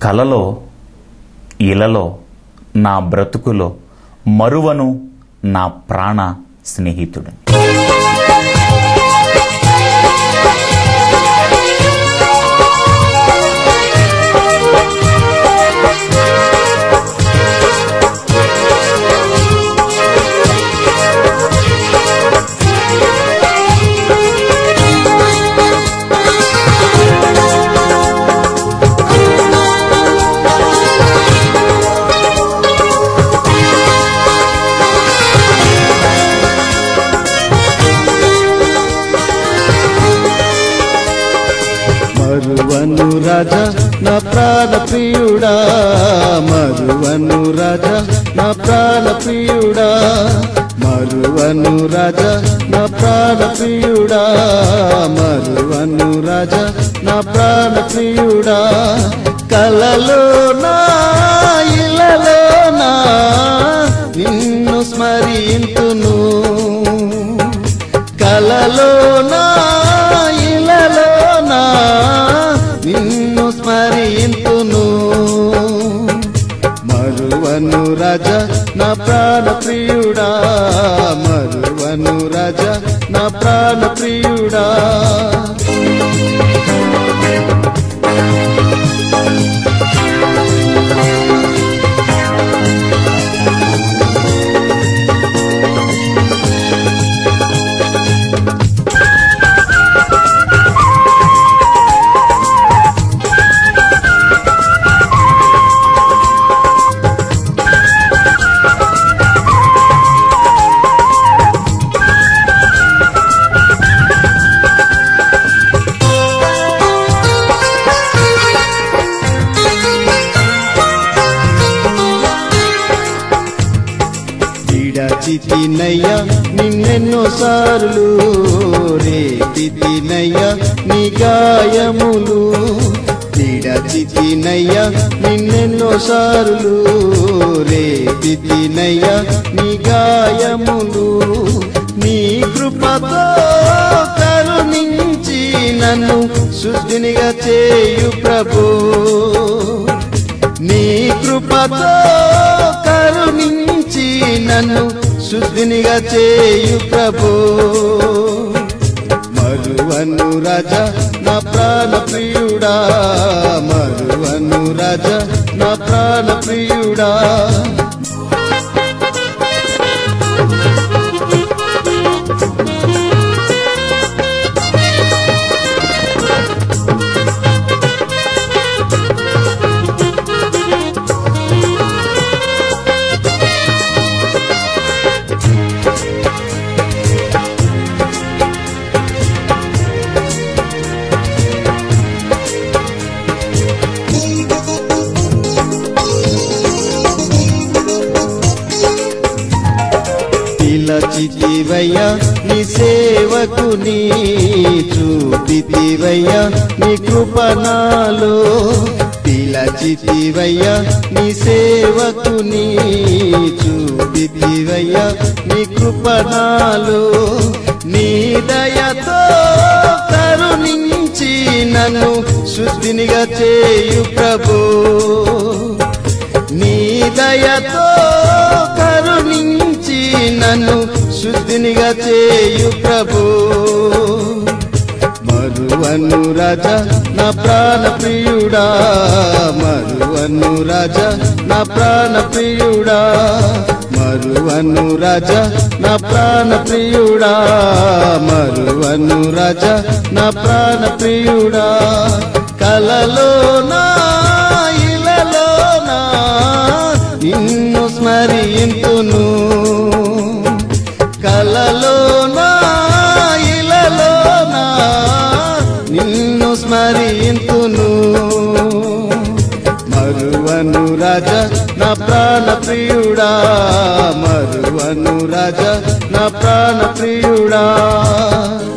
కలలో ఇలలో నా బ్రతుకులో మరువను నా ప్రాణ స్నేహితుడు మరువను రాజా నా ప్రాణ ప్రియుడా మరువను రాజా నా ప్రాణ ప్రియుడా మరువను రాజా నా ప్రాణ ప్రియుడా మరువను రాజా నా ప్రాణ ప్రియుడా కలలో నా ఇలలో నా నిన్ను స్మరింతును కలలో నా ఇలలో నా నిన్ను స్మరింతును మరువను రాజా నా ప్రాణ ప్రియుడా మరువను రాజా నా ప్రాణ ప్రియుడా విడచితినయ్యా నిన్నెన్నో సార్లు రేపితినయ్యా నీ గాయములు విడచితినయ్యా నిన్నెన్నో సార్లు రేపితినయ్యా నీ గాయములు నీ కృపతో కరుణించి నన్ను శుద్ధినిగా చేయు ప్రభు నీ కృపతో కరుణించి నన్ను శుద్ధినిగా చేయు ప్రభు మరువను రాజా నా ప్రాణ ప్రియుడా మరువను రాజా నా ప్రాణ ప్రియుడా పిలచితివయ్యా నీ సేవకుని చూపితివయ్యా నీ కృపణాలో పిలచితివయ్యా నీ సేవకుని చూపితివయ్యా నీ కృపణాలో నీ దయతో కరుణించి నన్ను శుద్ధినిగా చేయు ప్రభు నీ దయతో కరుణించి నన్ను శుద్ధినిగా చేయు ప్రభు మరువను రాజా నా ప్రాణ ప్రియుడా మరువను రాజా నా ప్రాణ ప్రియుడా మరువను రాజా నా ప్రాణ ప్రియుడా మరువను రాజా నా ప్రాణ ప్రియుడా కలలో నా ఇలలో నా నిన్ను స్మరింతును కలలో నా ఇలలో నా నిన్ను స్మరింతును మరువను రాజా నా ప్రాణ ప్రియుడా మరువను రాజా నా ప్రాణ ప్రియుడా